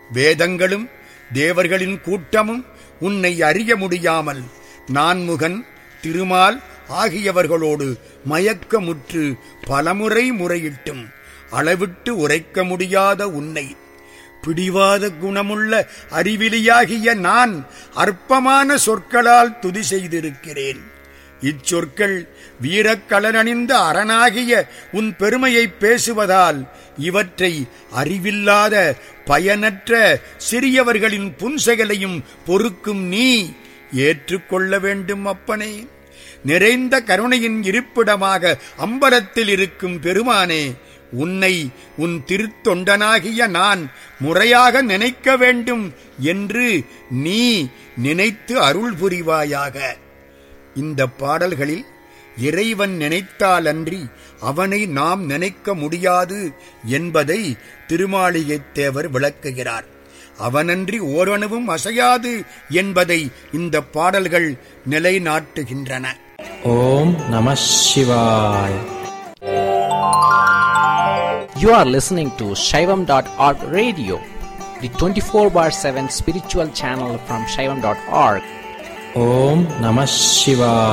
வேதங்களும் தேவர்களின் கூட்டமும் உன்னை அறிய முடியாமல் நான்முகன் திருமால் ஆகியவர்களோடு மயக்கமுற்று பலமுறை முறையிட்டும் அளவிட்டு உரைக்க முடியாத உன்னை பிடிவாத குணமுள்ள அறிவிலியாகிய நான் அற்பமான சொற்களால் துதி செய்திருக்கிறேன் இச்சொற்கள் வீரக்கலனணிந்த அரணாகிய உன் பெருமையை பேசுவதால் இவற்றை அறிவில்லாத பயனற்ற சிறியவர்களின் புன்செயலையும் பொறுக்கும் நீ ஏற்றுக்கொள்ள வேண்டும் அப்பனே நிறைந்த கருணையின் இருப்பிடமாக அம்பலத்தில் இருக்கும் பெருமானே உன்னை உன் திருத்தொண்டனாகிய நான் முறையாக நினைக்க வேண்டும் என்று நீ நினைத்து அருள் புரிவாயாக இந்த பாடல்களில் இறைவன் நினைத்தாலன்றி அவனை நாம் நினைக்க முடியாது என்பதை திருமாளிகைத் தேவர் விளக்குகிறார் அவனன்றி ஓரணுவும் அசையாது என்பதை இந்த பாடல்கள் நிலைநாட்டுகின்றன ஓம் நம சிவாய் You are listening to Shaivam.org radio, the 24 bar 7 spiritual channel from Shaivam.org. ஓம் நம சிவாய்